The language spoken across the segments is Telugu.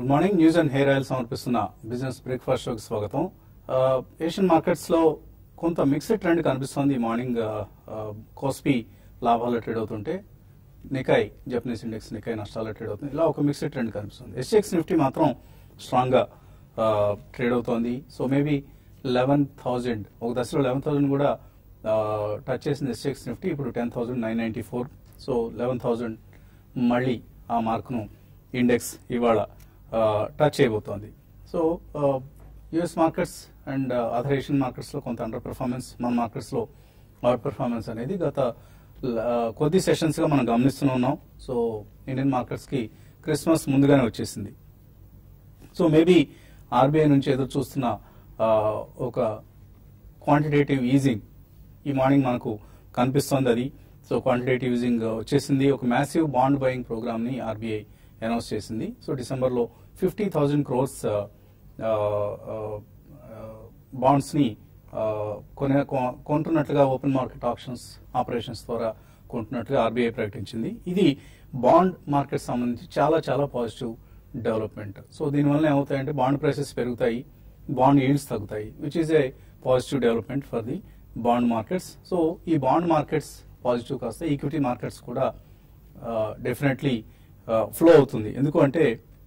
Good morning news and hair oil సమర్పిస్తున్న బిజినెస్ బ్రేక్ఫాస్ట్ షోకి స్వాగతం ఆ, ఏషియన్ మార్కెట్స్ లో కొంత మిక్స్డ్ ట్రెండ్ కనిపిస్తోంది ఈ మార్నింగ్ ఆ, ఆ, కోస్పీ లాభాలు ట్రేడ్ అవుతుంటే నికాయ్ జపనీస్ ఇండెక్స్ నికాయ్ నష్టాలు ట్రేడ్ అవుతుంది ఇలా ఒక మిక్స్డ్ ట్రెండ్ కనిపిస్తుంది ఎస్ఎక్స్ నిఫ్టీ మాత్రం స్ట్రాంగ్ గా ట్రేడ్ అవుతోంది సో మేబీ లెవెన్ థౌజండ్ ఒక దశలో లెవెన్ థౌజండ్ కూడా టచ్ చేసింది ఎస్ఎక్స్ నిఫ్టీ ఇప్పుడు ten thousand nine ninety four so eleven thousand మళ్ళీ ఆ మార్కును ఇండెక్స్ ఇవాళ టచ్ చేయబోతోంది so US markets and other Asian markets లో కొంత అండర్ పెర్ఫార్మెన్స్ మన మార్కెట్స్ లో అవుట్ పెర్ఫార్మెన్స్ అనేది గత ఆ, కొద్ది సెషన్స్ గా మనం గమనిస్తూనే ఉన్నాం సో ఇండియన్ మార్కెట్స్ కి క్రిస్మస్ ముందుగానే వచ్చేసింది సో మేబీ ఆర్బీఐ నుంచి ఎదురు చూస్తున్న ఆ, ఒక క్వాంటిటేటివ్ ఈజింగ్ ఈ మార్నింగ్ మనకు కనిపిస్తోంది అది సో క్వాంటిటేటివ్ ఈజింగ్ వచ్చేసింది ఒక మ్యాసివ్ బాండ్ బయింగ్ ప్రోగ్రామ్ ని ఆర్బీఐ అనౌన్స్ చేసింది సో డిసెంబర్ లో ఫిఫ్టీ థౌజండ్ క్రోర్స్ బాండ్స్ ని ఆ, కొనే కొ- కొంటున్నట్లుగా ఓపెన్ మార్కెట్ ఆప్షన్స్ ఆపరేషన్స్ ద్వారా కొంటున్నట్లుగా ఆర్బీఐ ప్రకటించింది ఇది బాండ్ మార్కెట్ సంబంధించి చాలా చాలా పాజిటివ్ డెవలప్మెంట్ సో దీనివల్ల ఏమవుతాయంటే బాండ్ ప్రైసెస్ పెరుగుతాయి బాండ్ ఈల్డ్స్ తగ్గుతాయి which is a positive development for the bond markets so ఈ బాండ్ మార్కెట్స్ పాజిటివ్ కాస్త ఈక్విటీ మార్కెట్స్ కూడా డెఫినెట్లీ ఫ్లో అవుతుంది ఎందుకు అంటే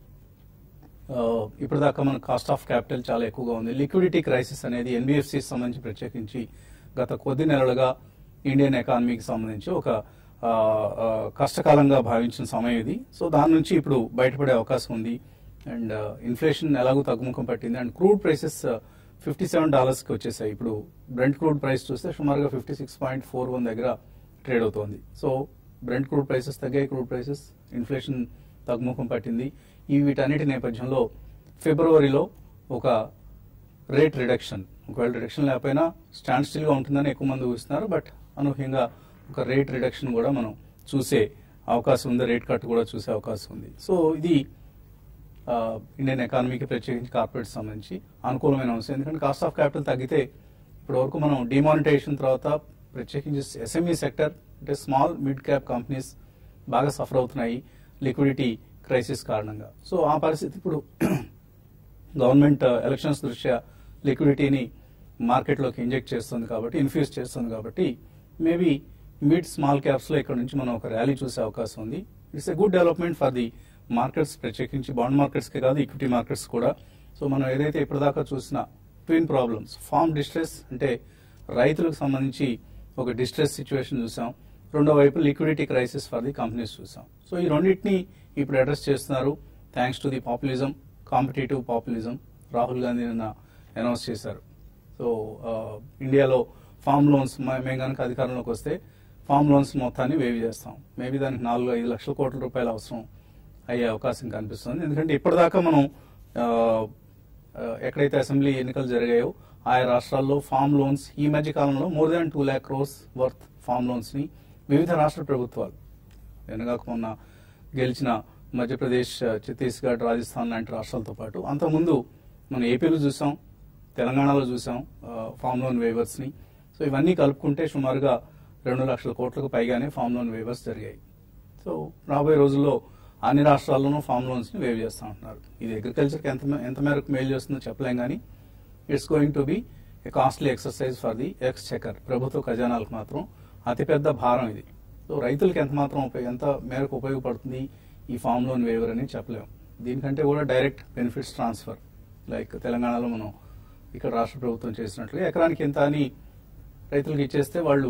ఇప్పుడు దాకా మన కాస్ట్ ఆఫ్ క్యాపిటల్ చాలా ఎక్కువగా ఉంది లిక్విడిటీ క్రైసిస్ అనేది ఎన్బిఎఫ్సి సంబంధించి ప్రత్యేకించి గత కొద్ది నెలలుగా ఇండియన్ ఎకానమీకి సంబంధించి ఒక ఆ, ఆ, కష్టకాలంగా భావించిన సమయం ఇది సో దాని నుంచి ఇప్పుడు బయటపడే అవకాశం ఉంది అండ్ ఇన్ఫ్లేషన్ ఎలాగో తగ్గుముఖం పట్టింది and crude prices fifty seven dollars కి వచ్చేసాయి ఇప్పుడు బ్రెంట్ క్రూడ్ ప్రైస్ చూస్తే సుమారుగా fifty six point four one దగ్గర ట్రేడ్ అవుతోంది సో బ్రెంట్ క్రూడ్ ప్రైసెస్ తగ్గాయి క్రూడ్ ప్రైసెస్ ఇన్ఫ్లేషన్ తగ్గుముఖం పట్టింది ఈ వీటన్నిటి నేపథ్యంలో ఫిబ్రవరిలో ఒక రేట్ రిడక్షన్ ఒకవేళ రిడక్షన్ లేకపోయినా స్టాండ్ స్టిల్ గా ఉంటుందని ఎక్కువ మంది ఊహిస్తున్నారు బట్ అనూహ్యంగా ఒక రేట్ రిడక్షన్ కూడా మనం చూసే అవకాశం ఉంది రేట్ కట్ కూడా చూసే అవకాశం ఉంది సో ఇది ఆ, ఇండియన్ ఎకానమీకి ప్రత్యేకించి కార్పొరేట్ సంబంధించి అనుకూలమైన అంశం ఎందుకంటే కాస్ట్ ఆఫ్ క్యాపిటల్ తగ్గితే ఇప్పటి వరకు మనం డిమానిటైజేషన్ తర్వాత ప్రత్యేకించి ఎస్ఎంఈ సెక్టర్ అంటే స్మాల్ మిడ్ క్యాప్ కంపెనీస్ బాగా సఫర్ అవుతున్నాయి లిక్విడిటీ క్రైసిస్ కారణంగా సో ఆ పరిస్థితి ఇప్పుడు గవర్నమెంట్ ఎలక్షన్స్ దృష్ట్యా లిక్విడిటీని మార్కెట్లోకి ఇంజెక్ట్ చేస్తుంది కాబట్టి ఇన్ఫ్యూజ్ చేస్తుంది కాబట్టి మేబీ మిడ్ స్మాల్ క్యాప్స్ లో ఇక్కడ నుంచి మనం ఒక ర్యాలీ చూసే అవకాశం ఉంది it's a good development for the markets ప్రత్యేకించి బాండ్ మార్కెట్స్ కే కాదు ఈక్విటీ మార్కెట్స్ కూడా సో మనం ఏదైతే ఇప్పటిదాకా చూసిన ట్విన్ ప్రాబ్లమ్స్ ఫార్మ్ డిస్ట్రెస్ అంటే రైతులకు సంబంధించి ఒక డిస్ట్రెస్ సిచ్యువేషన్ చూసాం రెండో వైపు liquidity crisis for the companies చూసాం సో ఈ రెండింటిని ఇప్పుడు అడ్రస్ చేస్తున్నారు thanks to the populism competitive populism Rahul Gandhi నిన్న అనౌన్స్ చేశారు సో ఆ, ఇండియాలో ఫామ్ లోన్స్ మ- మేము కనుక అధికారంలోకి వస్తే ఫామ్ లోన్స్ మొత్తాన్ని వేవ్ చేస్తాం మేబీ దానికి నాలుగు ఐదు లక్షల కోట్ల రూపాయల అవసరం అయ్యే అవకాశం కనిపిస్తుంది ఎందుకంటే ఇప్పటిదాకా మనం ఆ, ఆ, ఎక్కడైతే అసెంబ్లీ ఎన్నికలు జరిగాయో ఆయా రాష్ట్రాల్లో ఫామ్ లోన్స్ ఈ మధ్య కాలంలో more than two lakh crores worth farm loans ని వివిధ రాష్ట్ర ప్రభుత్వాలు వెనగాక మొన్న గెలిచిన మధ్యప్రదేశ్ ఛత్తీస్గఢ్ రాజస్థాన్ లాంటి రాష్ట్రాలతో పాటు అంతకుముందు మనం ఏపీలో చూసాం తెలంగాణలో చూసాం ఫామ్ లోన్ వేవర్స్ ని సో ఇవన్నీ కలుపుకుంటే సుమారుగా రెండు లక్షల కోట్లకు పైగానే ఫామ్ లోన్ వేవర్స్ జరిగాయి సో రాబోయే రోజుల్లో అన్ని రాష్ట్రాల్లోనూ ఫామ్ లోన్స్ ని వేవ్ చేస్తా ఉంటున్నారు ఇది అగ్రికల్చర్ కి ఎంత మే- ఎంత మేరకు మేలు చేస్తుందో చెప్పలేం కానీ it's going to be a costly exercise for the exchequer ప్రభుత్వ ఖజానాలకు మాత్రం అతిపెద్ద భారం ఇది సో రైతులకు ఎంత మాత్రం ఉపయోగ ఎంత మేరకు ఉపయోగపడుతుంది ఈ ఫామ్ లోన్ వేవర్ అని చెప్పలేము దీనికంటే కూడా డైరెక్ట్ బెనిఫిట్స్ ట్రాన్స్ఫర్ లైక్ తెలంగాణలో మనం ఇక్కడ రాష్ట్ర ప్రభుత్వం చేసినట్లుగా ఎకరానికి ఎంత అని రైతులకు ఇచ్చేస్తే వాళ్ళు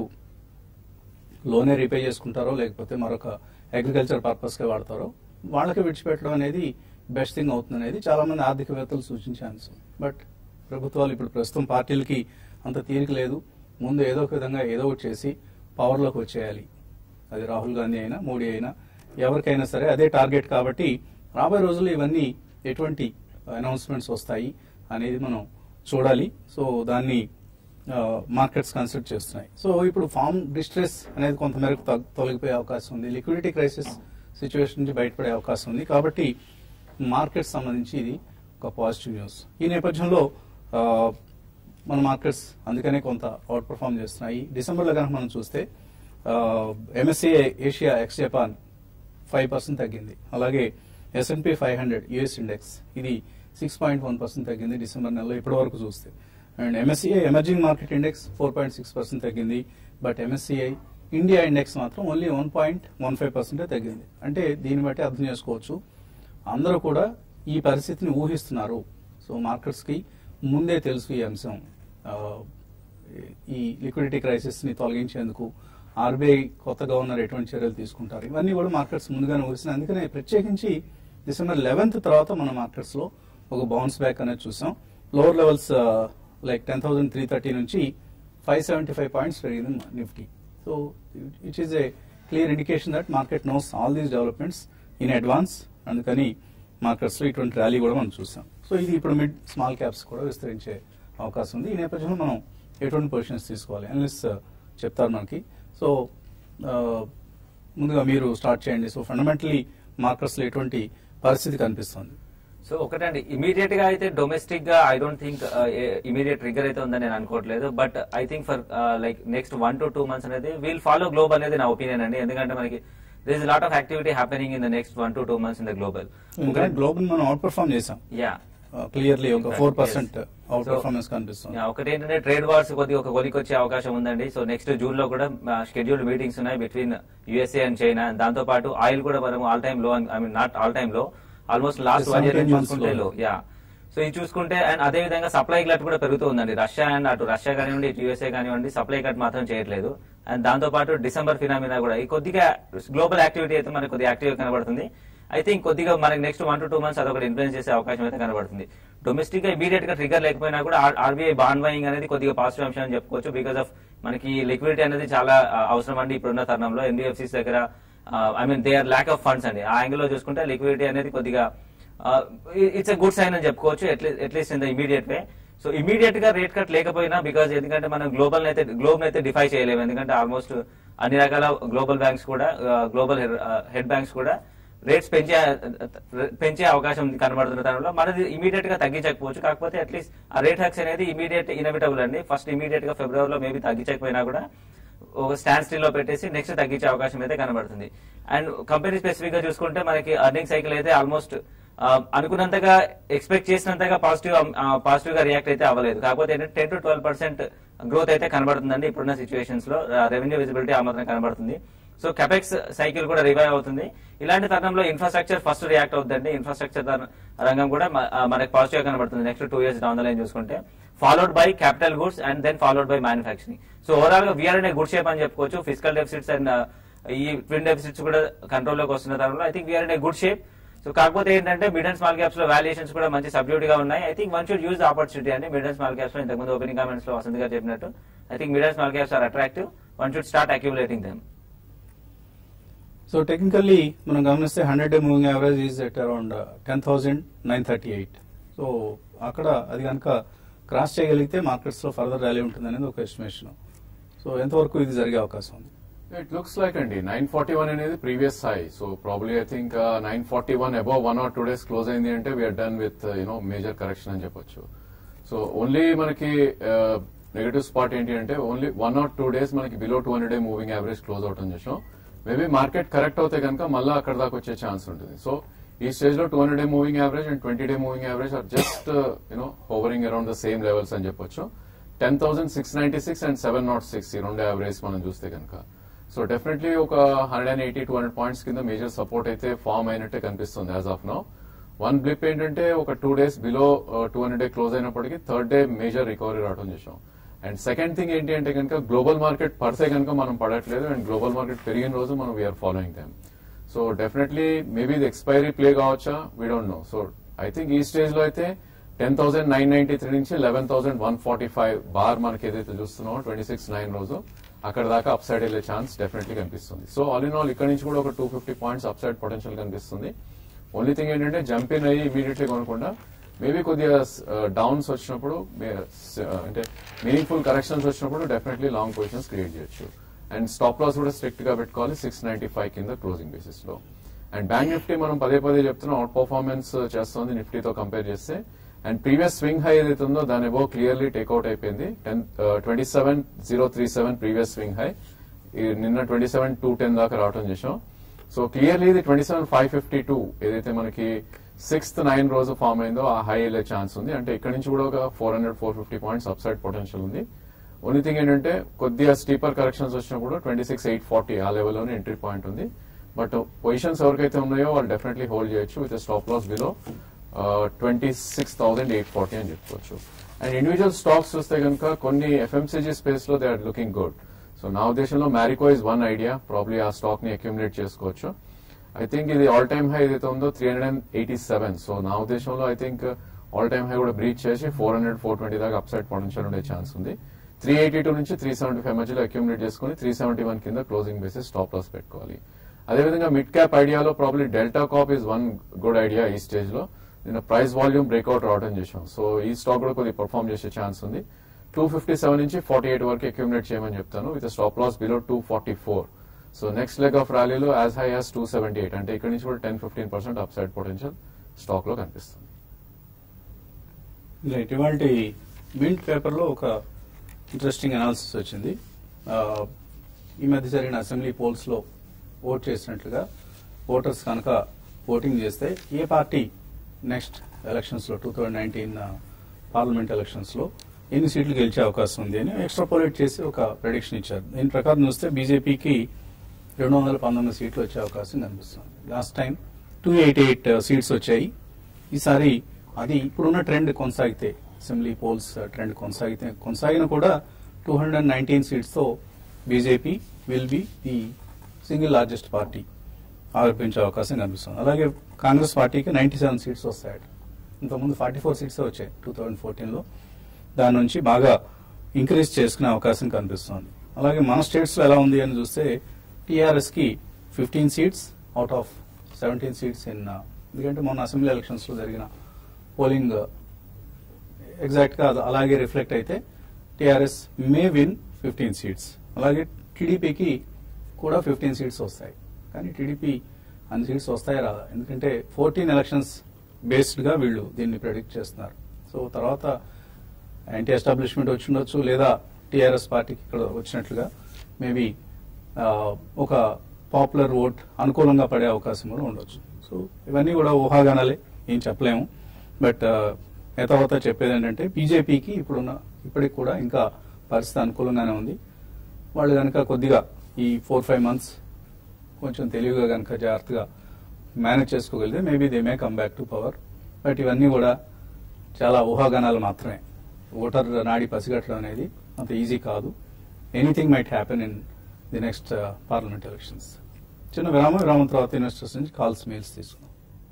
లోనే రీపే చేసుకుంటారో లేకపోతే మరొక అగ్రికల్చర్ పర్పస్ గా వాడతారో వాళ్ళకి విడిచిపెట్టడం అనేది బెస్ట్ థింగ్ అవుతుంది అనేది చాలా మంది ఆర్థికవేత్తలు సూచించే అంశం బట్ ప్రభుత్వాలు ఇప్పుడు ప్రస్తుతం పార్టీలకి అంత తీరిక లేదు ముందు ఏదో ఒక విధంగా ఏదో ఒకటి చేసి పవర్లోకి వచ్చేయాలి అది రాహుల్ గాంధీ అయినా మోడీ అయినా ఎవరికైనా సరే అదే టార్గెట్ కాబట్టి రాబోయే రోజుల్లో ఇవన్నీ ఎటువంటి అనౌన్స్మెంట్స్ వస్తాయి అనేది మనం చూడాలి సో దాన్ని మార్కెట్స్ కన్సిడర్ చేస్తున్నాయి సో ఇప్పుడు ఫార్మ్ డిస్ట్రెస్ అనేది కొంతమేరకు తగ్- తొలగిపోయే అవకాశం ఉంది లిక్విడిటీ క్రైసిస్ సిచ్యువేషన్ నుంచి బయటపడే అవకాశం ఉంది కాబట్టి మార్కెట్స్ సంబంధించి ఇది ఒక పాజిటివ్ న్యూస్ ఈ నేపథ్యంలో ఆ, మన మార్కెట్స్ అందుకనే కొంత అవుట్ పర్ఫామ్ చేస్తున్నాయి డిసెంబర్ లో కనుక మనం చూస్తే MSCI Asia ex Japan five percent తగ్గింది అలాగే SNP five hundred US index ఇది సిక్స్ పాయింట్ వన్ పర్సెంట్ తగ్గింది డిసెంబర్ నెలలో ఇప్పటి వరకు చూస్తే and MSCI emerging market index four point six percent తగ్గింది బట్ ఎంఎస్సిఐ ఇండియా ఇండెక్స్ మాత్రం only one point one five పర్సెంటే తగ్గింది అంటే దీన్ని బట్టి అర్థం చేసుకోవచ్చు అందరూ కూడా ఈ పరిస్థితిని ఊహిస్తున్నారు సో మార్కెట్స్ కి ముందే తెలుసు ఈ అంశం ఆ, ఈ లిక్విడిటీ క్రైసిస్ ని తొలగించేందుకు ఆర్బీఐ కొత్త గవర్నర్ ఎటువంటి చర్యలు తీసుకుంటారు ఇవన్నీ కూడా మార్కెట్స్ ముందుగానే ఊహిస్తున్నాయి అందుకనే ప్రత్యేకించి డిసెంబర్ లెవెన్త్ తర్వాత మన మార్కెట్స్ లో ఒక బౌన్స్ బ్యాక్ అనేది చూసాం lower levels like ten thousand three thirty నుంచి ఫైవ్ సెవెంటీ ఫైవ్ పాయింట్స్ పెరిగింది Nifty so it is a clear indication that market knows all these developments in advance అందుకని మార్కెట్స్ లో ఇటువంటి ర్యాలీ కూడా మనం చూసాం సో ఇది ఇప్పుడు మిడ్ స్మాల్ క్యాప్స్ కూడా విస్తరించే అవకాశం ఉంది ఈ నేపథ్యంలో మనం ఎటువంటి పొజిషన్స్ తీసుకోవాలి అనలిస్ట్ చెప్తారు మనకి సో ముందుగా మీరు స్టార్ట్ చేయండి సో ఫండమెంటలీ మార్కెట్స్ లో ఎటువంటి పరిస్థితి కనిపిస్తుంది సో ఒకటండి ఇమీడియట్ గా అయితే డొమెస్టిక్ గా I don't think immediate trigger అయితే ఉందని నేను అనుకోవట్లేదు but I think for like next one to two months అనేది వీల్ ఫాలో గ్లోబ్ అనేది నా ఒపీనియన్ అండి ఎందుకంటే మనకి this is lot of activity happening in the next one to two months in the global ఇంకా గ్లోబల్ మనం అవుట్ పర్ఫామ్ చేసాం యా క్లియర్లీ ఒక Exactly, four percent yes. Out So, performance కనిపిస్తుంది యా, ఒకటి ఏంటంటే ట్రేడ్ వార్స్ కొద్దిగా ఒక కొలికి వచ్చే అవకాశం ఉందండి సో నెక్స్ట్ జూన్ లో కూడా షెడ్యూల్డ్ మీటింగ్స్ ఉన్నాయి బిట్వీన్ యుఎస్ఏ అండ్ చైనా దాంతో పాటు ఆయిల్ కూడా మనం ఆల్ టైమ్ లో I mean not all time లో almost last one year 17 months చూసుకుంటే low. లో యా సో ఇది చూసుకుంటే అండ్ అదే విధంగా సప్లై గ్లట్ కూడా పెరుగుతూ ఉందండి రష్యా అండ్ అటు రష్యా కానివ్వండి ఇటు యూఎస్ఏ కానివ్వండి సప్లై కట్ మాత్రం చేయట్లేదు అండ్ దాంతో పాటు డిసెంబర్ ఫినామినా కూడా ఈ కొద్దిగా గ్లోబల్ యాక్టివిటీ అయితే మనకు కొద్దిగా యాక్టివ్ కనబడుతుంది ఐ థింక్ కొద్దిగా మనకి next one to two months అదొకటి ఇన్ఫ్లుయెన్స్ చేసే అవకాశం అయితే కనబడుతుంది డొమెస్టిక్ గా ఇమీడియట్ గా ట్రిగర్ లేకపోయినా కూడా ఆర్బీఐ బాండ్ బయింగ్ అనేది కొద్దిగా పాజిటివ్ అంశం అని చెప్పుకోవచ్చు బికాస్ ఆఫ్ మనకి లిక్విడిటీ అనేది చాలా ఆ, అవసరం అండి ఇప్పుడున్న తరుణంలో ఎన్బిఎఫ్సిస్ దగ్గర I mean they are lack of funds అండి ఆ యాంగిల్ లో చూసుకుంటే లిక్విడిటీ అనేది కొద్దిగా ఇట్స్ ఎ గుడ్ సైన్ అని చెప్పుకోవచ్చు at least in the immediate way so immediate గా రేట్ కట్ లేకపోయినా బికాజ్ ఎందుకంటే మనం గ్లోబల్ అయితే గ్లోబ్ అయితే డిఫై చేయలేము ఎందుకంటే ఆల్మోస్ట్ అన్ని రకాల గ్లోబల్ బ్యాంక్స్ కూడా గ్లోబల్ హెడ్ బ్యాంక్స్ కూడా రేట్స్ పెంచే పెంచే అవకాశం కనబడుతున్న తరుణంలో మనది ఇమీడియట్ గా తగ్గించకపోవచ్చు కాకపోతే అట్లీస్ట్ ఆ రేట్ హక్స్ అనేది ఇమీడియట్ ఇన్ఎవిటబుల్ అండి ఫస్ట్ ఇమీడియట్ గా ఫిబ్రవరిలో మేబీ తగ్గించకపోయినా కూడా ఒక స్టాండ్ స్టిల్ లో పెట్టేసి నెక్స్ట్ తగ్గించే అవకాశం అయితే కనబడుతుంది అండ్ కంపెనీ స్పెసిఫిక్ గా చూసుకుంటే మనకి అర్నింగ్ సైకిల్ అయితే ఆల్మోస్ట్ అనుకున్నంతగా ఎక్స్పెక్ట్ చేసినంతగా పాజిటివ్ పాజిటివ్ గా రియాక్ట్ అయితే అవ్వలేదు కాకపోతే ఏంటంటే ten to twelve percent growth అయితే కనబడుతుందండి ఇప్పుడున్న సిచ్యువేషన్స్ లో రెవెన్యూ విజిబిలిటీ ఆ మాత్రం కనబడుతుంది సో కెపెక్స్ సైకిల్ కూడా రివైవ్ అవుతుంది ఇలాంటి తరుణంలో ఇన్ఫ్రాస్ట్రక్చర్ ఫస్ట్ రియాక్ట్ అవుతుందండి ఇన్ఫ్రాస్ట్రక్చర్ రంగం కూడా మ- ఆ, మనకి పాజిటివ్ గా కనబడుతుంది next two years down the line చూసుకుంటే followed by capital goods and then followed by manufacturing so overall గా వీఆర్ అనే గుడ్ షేప్ అని చెప్పుకోవచ్చు ఫిజికల్ డెఫిసిట్స్ అండ్ ఈ ట్విన్ డెఫిసిట్స్ కూడా కంట్రోల్ లోకి వస్తున్న తరుణంలో I think we are in a good shape so కాకపోతే ఏంటంటే మిడ్ అండ్ స్మాల్ క్యాప్స్ లో వాల్యుయేషన్స్ కూడా మంచి సబ్డ్యూట్ గా ఉన్నాయి I think one should use opportunity అండి మిడ్ అండ్ స్మాల్ క్యాప్స్ లో ఇంతకుముందు ఓపెనింగ్ కామెంట్స్ లో వసంత్ గారు చెప్పినట్టు I think mid and small caps are attractive one should start accumulating them so technically మనం గమనిస్తే hundred day moving average is at around ten thousand nine thirty eight so అక్కడ అది కనుక క్రాస్ చేయగలిగితే మార్కెట్స్ లో ఫర్దర్ ర్యాలీ ఉంటుంది అనేది ఒక ఎస్టిమేషన్ సో ఎంతవరకు ఇది జరిగే అవకాశం ఉంది ఇట్ లుక్స్ లైక్ అండి నైన్ ఫార్టీ వన్ అనేది previous high so probably I think nine forty one above one or two days close అయింది అంటే we are done with you know major correction అని చెప్పొచ్చు సో ఓన్లీ మనకి నెగటివ్ స్పాట్ ఏంటి అంటే only one or two days మనకి below two hundred day moving average close out అని చేసాం మేబీ మార్కెట్ కరెక్ట్ అవుతే కనుక మళ్ళీ అక్కడ దాకా వచ్చే ఛాన్స్ ఉంటుంది సో ఈ స్టేజ్ లో two hundred day moving average and twenty day moving average are just you know hovering around the same levels అని చెప్పొచ్చు ten thousand six ninety six and seven not six ఈ రెండు యావరేజ్ మనం చూస్తే కనుక సో డెఫినెట్లీ ఒక hundred and eighty two hundred points కింద మేజర్ సపోర్ట్ అయితే ఫామ్ అయినట్టే కనిపిస్తుంది as of now one blip ఏంటంటే ఒక two days below two hundred day close అయినప్పటికీ థర్డ్ డే మేజర్ రికవరీ రావడం చేసాం అండ్ సెకండ్ థింగ్ ఏంటి అంటే కనుక గ్లోబల్ మార్కెట్ పర్సే కనుక మనం పడట్లేదు అండ్ గ్లోబల్ మార్కెట్ పెరిగిన రోజు మనం we are following them so definitely maybe ఇది ఎక్స్పైరీ ప్లే కావచ్చా we don't know so I think ఈ స్టేజ్ లో అయితే ten thousand nine ninety three నుంచి eleven thousand one forty five bar మనకి ఏదైతే చూస్తున్నామో ట్వంటీ సిక్స్ నైన్ రోజు అక్కడ దాకా అప్ సైడ్ వెళ్లే ఛాన్స్ డెఫినెట్లీ కనిపిస్తుంది సో ఆల్ ఇన్ ఆల్ ఇక్కడ నుంచి కూడా ఒక two fifty points up upside potential కనిపిస్తుంది ఓన్లీ థింగ్ ఏంటంటే జంప్ ఇన్ అయ్యి ఇమీడియట్లీ కొనకుండా మేబీ కొద్దిగా డౌన్స్ వచ్చినప్పుడు మే- స- అంటే మీనింగ్ఫుల్ కరెక్షన్స్ వచ్చినప్పుడు డెఫినెట్లీ లాంగ్ పొజిషన్స్ క్రియేట్ చేయొచ్చు అండ్ స్టాప్ లాస్ కూడా స్ట్రిక్ట్ గా పెట్టుకోవాలి సిక్స్ నైన్టీ ఫైవ్ కింద క్లోజింగ్ బేసిస్ లో అండ్ బ్యాంక్ నిఫ్టీ మనం పదే పదే చెప్తున్నాం అవుట్ పర్ఫార్మెన్స్ చేస్తుంది నిఫ్టీతో కంపేర్ చేస్తే అండ్ ప్రీవియస్ స్వింగ్ హై ఏదైతే ఉందో దాని ఎబో క్లియర్లీ టేక్అవుట్ అయిపోయింది ten twenty seven zero three seven previous swing high నిన్న ట్వంటీ సెవెన్ టూ టెన్ దాకా రావడం చేసాం సో క్లియర్లీ ఇది twenty seven five fifty two ఏదైతే మనకి సిక్స్త్ నైన్ రోజు ఫామ్ అయిందో ఆ హై వెళ్ళే ఛాన్స్ ఉంది అంటే ఇక్కడ నుంచి కూడా ఒక four hundred four fifty points up upside potential ఉంది ఓన్లీ థింగ్ ఏంటంటే కొద్దిగా స్టీపర్ కరెక్షన్స్ వచ్చినప్పుడు ట్వంటీ సిక్స్ ఎయిట్ ఫార్టీ ఆ లెవెల్లోనే ఎంట్రీ పాయింట్ ఉంది బట్ పొజిషన్స్ ఎవరికైతే ఉన్నాయో వాళ్ళు డెఫినెట్లీ హోల్డ్ చేయొచ్చు with stop loss below twenty six thousand eight forty అని చెప్పుకోవచ్చు అండ్ ఇండివిజువల్ స్టాక్స్ చూస్తే కనుక కొన్ని ఎఫ్ఎంసీజీ స్పేస్ లో they are looking good so నా ఉద్దేశంలో Marico is one idea probably ఆ స్టాక్ ని అక్యుములేట్ చేసుకోవచ్చు ఐ థింక్ ఇది ఆల్ టైమ్ హై ఏదైతే ఉందో three hundred and eighty seven so నా ఉద్దేశంలో I think all time high కూడా బ్రీచ్ చేసి ఫోర్ హండ్రెడ్ ఫోర్ ట్వంటీ దాకా అప్ సైడ్ పొటెన్షియల్ ఉండే ఛాన్స్ ఉంది త్రీ ఎయిటీ టూ నుంచి త్రీ సెవెంటీ ఫైవ్ మధ్యలో అక్యుములేట్ చేసుకుని త్రీ సెవెంటీ వన్ కింద క్లోజింగ్ బేసిస్ స్టాప్ లాస్ పెట్టుకోవాలి అదేవిధంగా మిడ్ క్యాప్ ఐడియాలో probably Delta Corp is one good idea ఈ స్టేజ్ లో నిన్న ప్రైస్ వాల్యూమ్ బ్రేక్అవుట్ రావడం చేసాం సో ఈ స్టాక్ కూడా కొద్దిగా పర్ఫామ్ చేసే ఛాన్స్ ఉంది టూ ఫిఫ్టీ సెవెన్ నుంచి ఫార్టీ ఎయిట్ వరకు అక్యుములేట్ చేయమని చెప్తాను with stop loss below two forty four so next leg of ర్యాలీలో as high as two seventy eight అంటే ఇక్కడ నుంచి కూడా ten fifteen percent upside potential stock లో కనిపిస్తుంది రైట్ ఇవాళ మింట్ పేపర్లో ఒక ఇంట్రెస్టింగ్ అనాలిసిస్ వచ్చింది ఆ, ఈ మధ్య జరిగిన అసెంబ్లీ పోల్స్లో ఓట్ చేసినట్లుగా ఓటర్స్ కనుక ఓటింగ్ చేస్తే ఏ పార్టీ నెక్స్ట్ ఎలక్షన్స్లో టూ థౌజండ్ నైన్టీన్ పార్లమెంట్ ఎలక్షన్స్లో ఎన్ని సీట్లు గెలిచే అవకాశం ఉంది అని ఎక్స్ట్రాపోలేట్ చేసి ఒక ప్రెడిక్షన్ ఇచ్చారు దీని ప్రకారం చూస్తే బీజేపీకి రెండు వందల పంతొమ్మిది సీట్లు వచ్చే అవకాశం కనిపిస్తుంది last time two eighty eight seats వచ్చాయి ఈసారి అది ఇప్పుడున్న ట్రెండ్ కొనసాగితే అసెంబ్లీ పోల్స్ ట్రెండ్ కొనసాగితే కొనసాగిన కూడా టూ హండ్రెడ్ నైన్టీన్ సీట్స్తో BJP will be the single largest party ఆరోపించే అవకాశం కనిపిస్తుంది అలాగే కాంగ్రెస్ పార్టీకి నైన్టీ సెవెన్ సీట్స్ వస్తాయి ఇంతకుముందు ఫార్టీ ఫోర్ సీట్స్ వచ్చాయి టూ థౌజండ్ ఫోర్టీన్లో దాని నుంచి బాగా ఇంక్రీజ్ చేసుకునే అవకాశం కనిపిస్తుంది అలాగే మన స్టేట్స్లో ఎలా ఉంది అని చూస్తే టీఆర్ఎస్కి fifteen seats out of seventeen seats in ఎందుకంటే మొన్న అసెంబ్లీ ఎలక్షన్స్లో జరిగిన పోలింగ్ ఎగ్జాక్ట్గా అది అలాగే రిఫ్లెక్ట్ అయితే TRS may win fifteen seats అలాగే టీడీపీకి కూడా ఫిఫ్టీన్ సీట్స్ వస్తాయి కానీ టీడీపీ అన్ని సీట్స్ వస్తాయి రాదా ఎందుకంటే ఫోర్టీన్ ఎలక్షన్స్ బేస్డ్గా వీళ్ళు దీన్ని ప్రెడిక్ట్ చేస్తున్నారు సో తర్వాత యాంటీ ఎస్టాబ్లిష్మెంట్ వచ్చి ఉండొచ్చు లేదా టీఆర్ఎస్ పార్టీకి ఇక్కడ వచ్చినట్లుగా మేబీ ఒక పాపులర్ ఓట్ అనుకూలంగా పడే అవకాశం కూడా ఉండొచ్చు సో ఇవన్నీ కూడా ఊహాగానాలే ఏం చెప్పలేము బట్ యథావత చెప్పేది ఏంటంటే బీజేపీకి ఇప్పుడున్న ఇప్పటికి కూడా ఇంకా పరిస్థితి అనుకూలంగానే ఉంది వాళ్ళు కనుక కొద్దిగా ఈ ఫోర్ ఫైవ్ మంత్స్ కొంచెం తెలివిగా కనుక జాగ్రత్తగా మేనేజ్ చేసుకోగలిగితే maybe they may come back to power but ఇవన్నీ కూడా చాలా ఊహాగానాలు మాత్రమే ఓటర్ నాడి పసిగట్టడం అనేది అంత ఈజీ కాదు anything might happen in the next parliament elections చిన్న విరామం విరామం తర్వాత ఇన్వెస్టర్స్ నుంచి కాల్స్ మెయిల్స్ తీసుకుందాం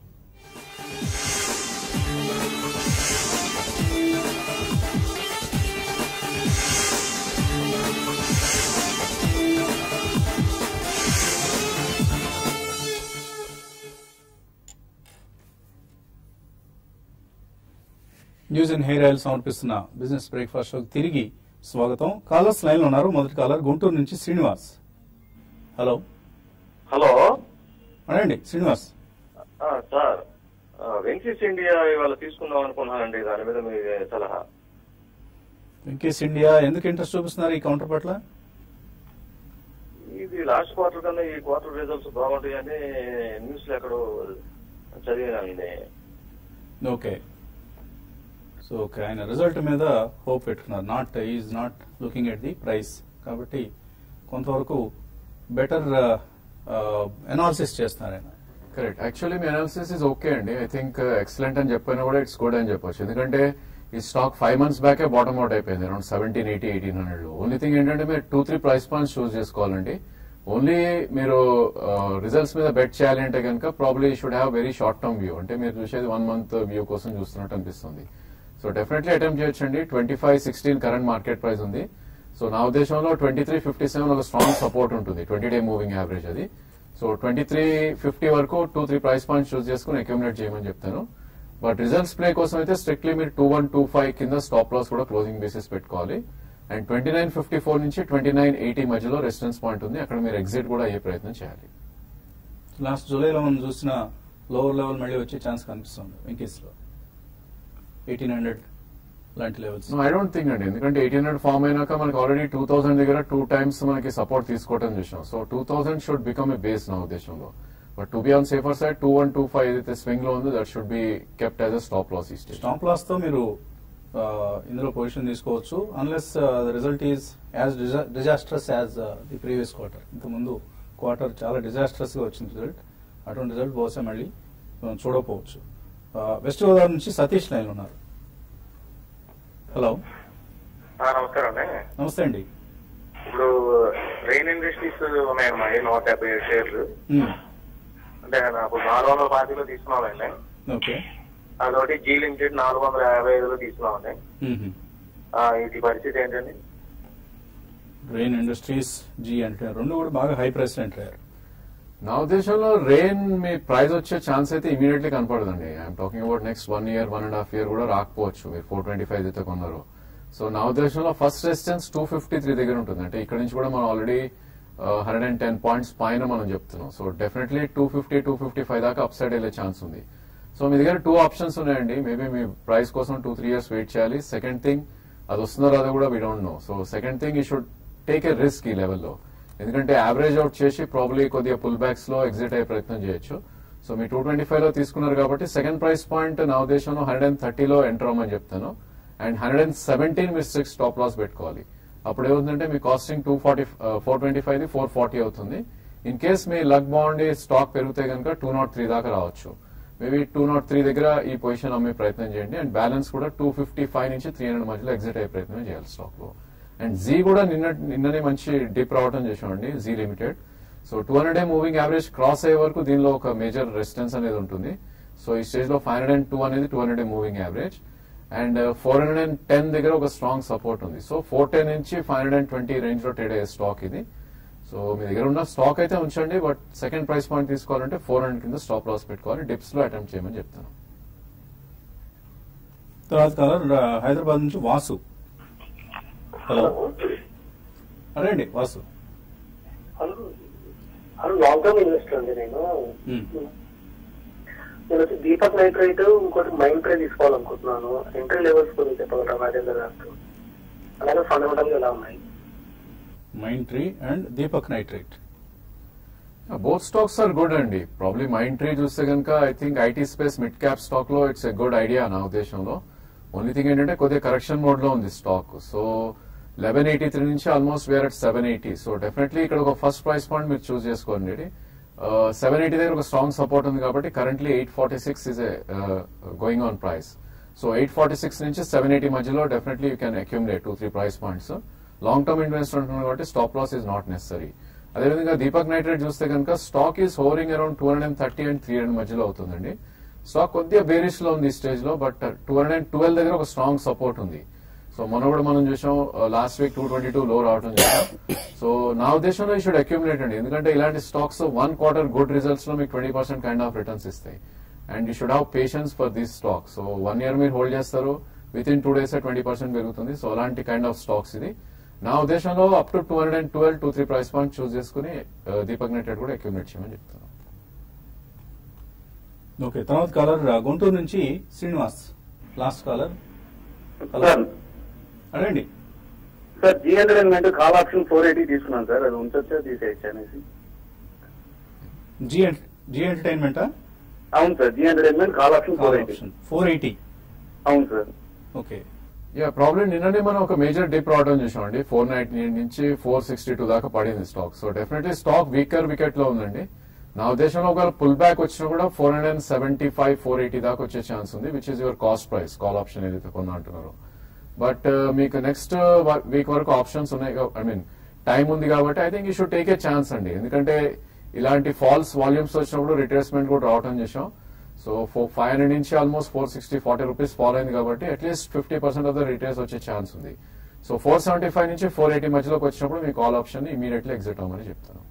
న్యూస్ అండ్ హెయిర్ ఆయిల్ సమర్పిస్తున్న బిజినెస్ బ్రేక్ఫాస్ట్ షోకి తిరిగి స్వాగతం కాలర్స్ లైన్ లో ఉన్నారు మొదటి కాలర్ గుంటూరు నుంచి శ్రీనివాస్ హలో హలో అనండి శ్రీనివాస్ ఆ, సార్ ఆ, వెంకీస్ ఇండియా ఇవాళ తీసుకుందాం అనుకున్నానండి దాని మీద మీ సలహా వెంకీస్ ఇండియా ఎందుకు ఇంట్రెస్ట్ చూపిస్తున్నారు ఈ కౌంటర్ పట్ల ఇది లాస్ట్ క్వార్టర్ కన్నా ఈ క్వార్టర్ రిజల్ట్స్ బాగుంటాయని న్యూస్ లో ఎక్కడో చదివినానండి ఓకే సో ఓకే ఆయన రిజల్ట్ మీద హోప్ పెట్టుకున్నారు not is not looking at the price కాబట్టి కొంతవరకు బెటర్ అనాలిసిస్ చేస్తున్నారు ఆయన కరెక్ట్ యాక్చువల్లీ మీ అనాలిసిస్ ఇస్ ఓకే అండి ఐ థింక్ ఎక్సలెంట్ అని చెప్పినా కూడా ఇట్స్ గుడ్ అని చెప్పొచ్చు ఎందుకంటే ఈ స్టాక్ ఫైవ్ మంత్స్ బ్యాకే బాటమ్ అవుట్ అయిపోయింది around seventeen eighty eighteen hundred only thing ఏంటంటే మీరు two three price points choose చేసుకోవాలండి ఓన్లీ మీరు రిజల్ట్స్ మీద బెట్ చేయాలి అంటే కనుక probably should have very short term view అంటే మీరు చూసేది వన్ మంత్ వ్యూ కోసం చూస్తున్నట్టు అనిపిస్తుంది సో డెఫినెట్లీ అటెంప్ట్ చేయొచ్చండి twenty five sixteen current market price ఉంది సో నా ఉద్దేశంలో ట్వంటీ త్రీ ఫిఫ్టీ సెవెన్ ఒక స్ట్రాంగ్ సపోర్ట్ ఉంటుంది ట్వంటీ డే మూవింగ్ యావరేజ్ అది సో ట్వంటీ త్రీ ఫిఫ్టీ వరకు two three price points choose చేసుకుని అక్యుములేట్ చేయమని చెప్తాను బట్ రిజల్ట్స్ ప్లే కోసం అయితే స్ట్రిక్ట్లీ మీరు టూ వన్ టూ ఫైవ్ కింద స్టాప్ లాస్ కూడా క్లోజింగ్ బేసిస్ పెట్టుకోవాలి and twenty nine fifty four నుంచి ట్వంటీ నైన్ ఎయిటీ మధ్యలో రెసిడెన్స్ పాయింట్ ఉంది అక్కడ మీరు ఎగ్జిట్ కూడా అయ్యే ప్రయత్నం చేయాలి లాస్ట్ జూలైలో మనం చూసిన లోవర్ లెవెల్ మళ్ళీ వచ్చే ఛాన్స్ కనిపిస్తుంది వెంకీస్ లో ఎయిటీన్ హండ్రెడ్ లాంటి లెవెల్స్ ఐ డోంట్ థింక్ అండి ఎందుకంటే ఎయిటీన్ హండ్రెడ్ ఫామ్ అయినాక మనకి ఆల్రెడీ టూ థౌసండ్ దగ్గర టూ టైమ్స్ మనకి సపోర్ట్ తీసుకోవడం చూసాం so two thousand should become a base నా ఉద్దేశంలో but to be on safer side two one two five ఏదైతే స్వింగ్ లో ఉందో that should be kept as a stop loss ఈ స్టేజ్ స్టాప్ లాస్ తో మీరు ఆ, ఇందులో పొజిషన్ తీసుకోవచ్చు unless the result is as disastrous as the previous quarter ఇంత ముందు క్వార్టర్ చాలా డిజాస్ట్రస్ గా వచ్చింది రిజల్ట్ అటువంటి రిజల్ట్ బహుశా మళ్ళీ మనం చూడకపోవచ్చు ఆ, వెస్ట్ గోదావరి నుంచి సతీష్ లైన్ ఉన్నారు హలో ఆ, నమస్కారం అండి నమస్తే అండి ఇప్పుడు రెయిన్ ఇండస్ట్రీస్ ఉన్నాయమ్మా ఈ నూట యాభై ఏడు షేర్లు మ్మ్. అంటే నాకు నాలుగు వందల పాతిలో తీసుకున్నామండి ఓకే అదొకటి జీ లిమిటెడ్ నాలుగు వందల యాభై ఐదులో తీసుకున్నామండి మ్మ్. ఆ, ఇది పరిస్థితి ఏంటండి రెయిన్ ఇండస్ట్రీస్ జీ అంటే రెండు కూడా బాగా హై ప్రైస్ ఎంటర్ అయ్యారు నా ఉద్దేశంలో రెయిన్ మీ ప్రైస్ వచ్చే ఛాన్స్ అయితే ఇమీడియట్లీ కనపడదండి I'm talking about next one year one and half year కూడా రాకపోవచ్చు మీరు ఫోర్ ట్వంటీ ఫైవ్ అయితే కొన్నారు సో నా ఉద్దేశంలో first resistance two fifty three దగ్గర ఉంటుంది అంటే ఇక్కడ నుంచి కూడా మనం already hundred and ten points పైన మనం చెప్తున్నాం so definitely two fifty two fifty five దాకా అప్ సైడ్ వెళ్ళే ఛాన్స్ ఉంది సో మీ దగ్గర టూ ఆప్షన్స్ ఉన్నాయండి మేబీ మీ ప్రైస్ కోసం టూ త్రీ ఇయర్స్ వెయిట్ చేయాలి సెకండ్ థింగ్ అది వస్తుందో రాదో కూడా we don't know so second thing you should take a risk ఈ లెవెల్లో ఎందుకంటే యావరేజ్ అవుట్ చేసి ప్రాబ్లీ కొద్దిగా పుల్ బ్యాక్స్ లో ఎగ్జిట్ అయ్యే ప్రయత్నం చేయొచ్చు సో మీ టూ ట్వంటీ ఫైవ్ లో తీసుకున్నారు కాబట్టి సెకండ్ ప్రైస్ పాయింట్ నా ఉద్దేశంలో హండ్రెడ్ అండ్ థర్టీలో ఎంటర్ అవ్వమని చెప్తాను అండ్ హండ్రెడ్ అండ్ సెవెంటీన్ మీరు సిక్స్ స్టాప్ లాస్ పెట్టుకోవాలి అప్పుడు ఏమవుతుందంటే మీ costing two forty four twenty five four forty అవుతుంది ఇన్ కేస్ మీ లక్ బాగుండి స్టాక్ పెరిగితే కనుక టూ నాట్ త్రీ దాకా రావచ్చు మేబీ టూ నాట్ త్రీ దగ్గర ఈ పొజిషన్ అమ్మే ప్రయత్నం చేయండి అండ్ బ్యాలెన్స్ కూడా టూ ఫిఫ్టీ ఫైవ్ నుంచి త్రీ హండ్రెడ్ మధ్యలో ఎగ్జిట్ అయ్యే ప్రయత్నం చేయాలి స్టాక్ లో అండ్ జీ కూడా నిన్న నిన్ననే మంచి డిప్ రావడం చేసామండి Zee limited so two hundred day moving average cross అయ్యే వరకు దీనిలో ఒక మేజర్ రెసిస్టెన్స్ అనేది ఉంటుంది సో ఈ స్టేజ్ లో ఫైవ్ హండ్రెడ్ అండ్ టూ అనేది two hundred day moving average and four hundred and ten దగ్గర ఒక స్ట్రాంగ్ సపోర్ట్ ఉంది సో ఫోర్ టెన్ నుంచి five hundred and twenty range లో ట్రేడ్ అయ్యే స్టాక్ ఇది సో మీ దగ్గర ఉన్న స్టాక్ అయితే ఉంచండి బట్ సెకండ్ ప్రైస్ పాయింట్ తీసుకోవాలంటే ఫోర్ హండ్రెడ్ కింద స్టాప్ లాస్ పెట్టుకోవాలి డిప్స్ లో అటెంప్ట్ చేయమని చెప్తాను తర్వాత కలర్ హైదరాబాద్ నుంచి వాసు హలో అరే అండి Vasu hello hello long term investor అండి నేను మ్మ్. నేను వచ్చి దీపక్ నైట్రైట్ ఇంకోటి మైండ్ ట్రై తీసుకోవాలనుకుంటున్నాను ఎంట్రీ లెవెల్స్ గురించి చెప్పగలరా రాజేంద్ర గారు అలాగే ఫండమెంటల్ ఎలా ఉన్నాయి Mindtree and Deepak nitrate both stocks are good అండి ప్రాబ్లీ మైండ్ ట్రీ చూస్తే కనుక I think IT space mid cap stock లో ఇట్స్ ఎ గుడ్ ఐడియా నా ఉద్దేశంలో ఓన్లీ థింగ్ ఏంటంటే కొద్దిగా కరెక్షన్ మోడ్ లో ఉంది stock so eleven eighty three నుంచి almost where at seven eighty so definitely ఇక్కడ ఒక ఫస్ట్ ప్రైస్ పాయింట్ మీరు చూస్ చేసుకోండి సెవెన్ ఎయిటీ దగ్గర ఒక స్ట్రాంగ్ సపోర్ట్ ఉంది కాబట్టి currently eight forty six is going on price so eight forty six నుంచి సెవెన్ ఎయిటీ మధ్యలో definitely you can accumulate two three price points long term investor ఉంటున్నారు కాబట్టి stop loss is not necessary అదేవిధంగా దీపక్ నైట్రేట్ చూస్తే కనుక stock is hovering around two hundred and thirty and three hundred మధ్యలో అవుతుందండి స్టాక్ కొద్దిగా బేరిష్ లో ఉంది ఈ స్టేజ్ లో but two hundred and twelve దగ్గర ఒక స్ట్రాంగ్ సపోర్ట్ ఉంది సో మొన్న కూడా మనం చూసాం last week two twenty two లో రావడం చూసాం సో నా ఉద్దేశంలో ఈ షుడ్ అక్యూమిలేట్ అండి ఎందుకంటే ఇలాంటి stocks one quarter good results లో మీకు twenty percent kind of returns ఇస్తాయి and you should have patience for this stock so one year మీరు హోల్డ్ చేస్తారు within two days twenty percent పెరుగుతుంది సో అలాంటి కైండ్ ఆఫ్ స్టాక్స్ ఇది నా ఉద్దేశంలో up to two hundred and twelve two three price point choose చేసుకుని ఆ, దీపక్ నెట్ కూడా అక్యూమిలేట్ చేయమని చెప్తాను ఓకే తర్వాత కాలర్ గుంటూరు నుంచి Srinivas last caller hello sir అడండి sir Zee entertainment call option four eighty తీసుకున్నాను సార్ అది ఉంచొచ్చా తీసేయచ్చు అనేసి జీ జీ ఎంటర్టైన్మెంటా అవును sir Zee entertainment call option four eighty option four eighty అవును సార్ ఓకే యా ప్రాబ్లం నిన్ననే మనం ఒక మేజర్ డిప్ రావడం చూసామండి ఫోర్ నైన్టీ నుంచి ఫోర్ సిక్స్టీ టూ దాకా పడింది stock so definitely stock weaker wicket లో ఉందండి నా ఉద్దేశంలో ఒకవేళ పుల్ బ్యాక్ వచ్చినా కూడా four hundred and seventy five four eighty దాకా వచ్చే ఛాన్స్ ఉంది which is your cost price call option ఏదైతే కొన్నా అంటున్నారో బట్ మీకు నెక్స్ట్ వీక్ వరకు ఆప్షన్స్ ఉన్నాయి ఐ మీన్ టైం ఉంది కాబట్టి I think you should take a chance అండి ఎందుకంటే ఇలాంటి ఫాల్స్ వాల్యూమ్స్ వచ్చినప్పుడు రిట్రేస్మెంట్ కూడా రావడం చేసాం సో ఫోర్ ఫైవ్ హండ్రెడ్ నుంచి almost four sixty forty rupees fall అయింది కాబట్టి at least fifty percent of the retires వచ్చే ఛాన్స్ ఉంది సో ఫోర్ సెవెంటీ ఫైవ్ నుంచి ఫోర్ ఎయిటీ మధ్యలోకి వచ్చినప్పుడు మీ కాల్ ఆప్షన్ ఇమీడియట్లీ ఎగ్జిట్ అవ్వమని చెప్తాను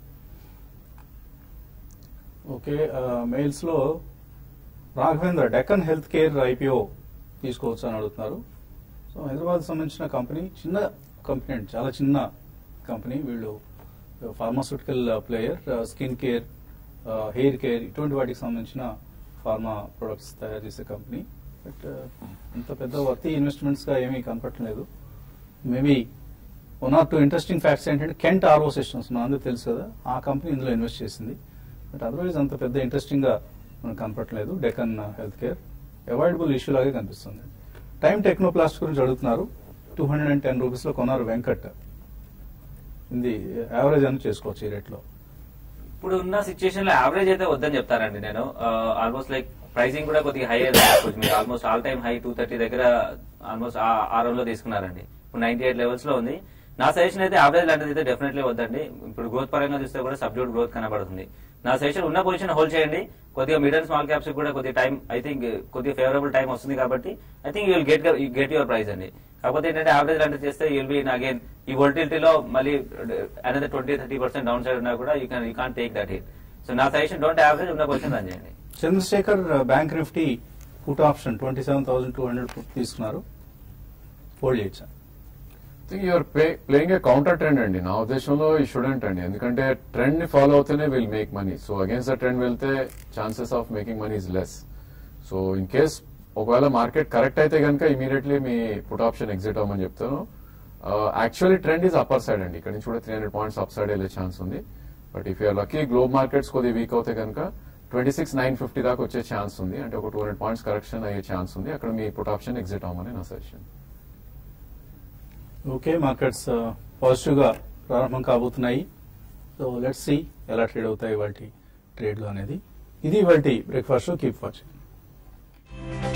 ఓకే మెయిల్స్ లో Raghavendra Deccan health care IPO తీసుకోవచ్చు అని అడుగుతున్నారు సో హైదరాబాద్ సంబంధించిన కంపెనీ చిన్న కంపెనీ అండి చాలా చిన్న కంపెనీ వీళ్ళు pharmaceutical player skin care hair care ఇటువంటి వాటికి సంబంధించిన ఫార్మా ప్రొడక్ట్స్ తయారు చేసే కంపెనీ బట్ అంత పెద్ద వర్తి ఇన్వెస్ట్మెంట్స్ గా ఏమీ కనపట్టలేదు maybe one or two interesting facts ఏంటంటే కెంట్ ఆర్ఓ సిస్టమ్స్ మనందరూ తెలుసు కదా ఆ కంపెనీ ఇందులో ఇన్వెస్ట్ చేసింది బట్ అదర్వైజ్ అంత పెద్ద ఇంట్రెస్టింగ్ గా మనకు కనపట్లేదు Deccan health care avoidable issue లాగే కనిపిస్తుంది టైం టెక్నోప్లాస్ట్ గురించి అడుగుతున్నారు two hundred and ten rupees లో కొన్నారు వెంకట్ ఇది యావరేజ్ అని చేసుకోవచ్చు ఈ రేట్లో ఇప్పుడు ఉన్న సిచ్యువేషన్ లో యావరేజ్ అయితే వద్దని చెప్తానండి నేను ఆల్మోస్ట్ లైక్ ప్రైసింగ్ కూడా కొద్దిగా హై మీరు almost all time high two thirty దగ్గర ఆల్మోస్ట్ ఆ రోజులో తీసుకున్నారండి ఇప్పుడు నైన్టీ ఎయిట్ లెవెల్స్ లో ఉంది నా సజెషన్ అయితే యావరేజ్ లాంటిది అయితే డెఫినెట్లీ వద్దండి ఇప్పుడు గ్రోత్ పరంగా చూస్తే కూడా సబ్డ్యూట్ గ్రోత్ కనబడుతుంది నా సజెషన్ ఉన్న పొజిషన్ హోల్డ్ చేయండి కొద్దిగా మిడ్ అండ్ స్మాల్ క్యాప్స్ కూడా కొద్దిగా టైం ఐ థింక్ కొద్దిగా ఫేవరబుల్ టైం వస్తుంది కాబట్టి I think you will get get your price అండి కాకపోతే ఏంటంటే యావరేజ్ లాంటిది చేస్తే యుల్ బి అగైన్ ఈ వోల్టిలిటీలో మళ్ళీ అనేది twenty thirty percent down side ఉన్నా కూడా you can you can take that hit so నా సజెషన్ డోంట్ యావరేజ్ ఉన్న పొజిషన్ రన్ చేయండి Chandrashekar bank nifty put option twenty seven thousand two hundred తీసుకున్నారు హోల్డ్ చేయొచ్చా think you're playing a counter trend అండి నా ఉద్దేశంలో ఈ స్టూడెంట్ అండి ఎందుకంటే ట్రెండ్ ని ఫాలో అవుతూనే will make money so against the trend వెళ్తే chances of making money is less so in case ఒకవేళ మార్కెట్ కరెక్ట్ అయితే కనుక ఇమీడియట్లీ మీ పుట్ ఆప్షన్ ఎగ్జిట్ అవ్వమని చెప్తాను actually trend is upper side అండి ఇక్కడ నుంచి కూడా three hundred points up side వెళ్ళే ఛాన్స్ ఉంది but if you're lucky globe markets కొద్దిగా వీక్ అవుతే కనుక ట్వంటీ సిక్స్ నైన్ ఫిఫ్టీ దాకా వచ్చే ఛాన్స్ ఉంది అంటే ఒక టూ హండ్రెడ్ పాయింట్స్ కరెక్షన్ అయ్యే ఛాన్స్ ఉంది అక్కడ మీ పుట్ ఆప్షన్ ఎగ్జిట్ అవ్వమని నా సజెషన్ ఓకే మార్కెట్స్ పాజిటివ్ గా ప్రారంభం కాబోతున్నాయి సో లెట్స్ సి ఎలా ట్రేడ్ అవుతాయి వాటి ట్రేడ్లు అనేది ఇది వాటి బ్రేక్ఫాస్ట్ కీప్ వాచింగ్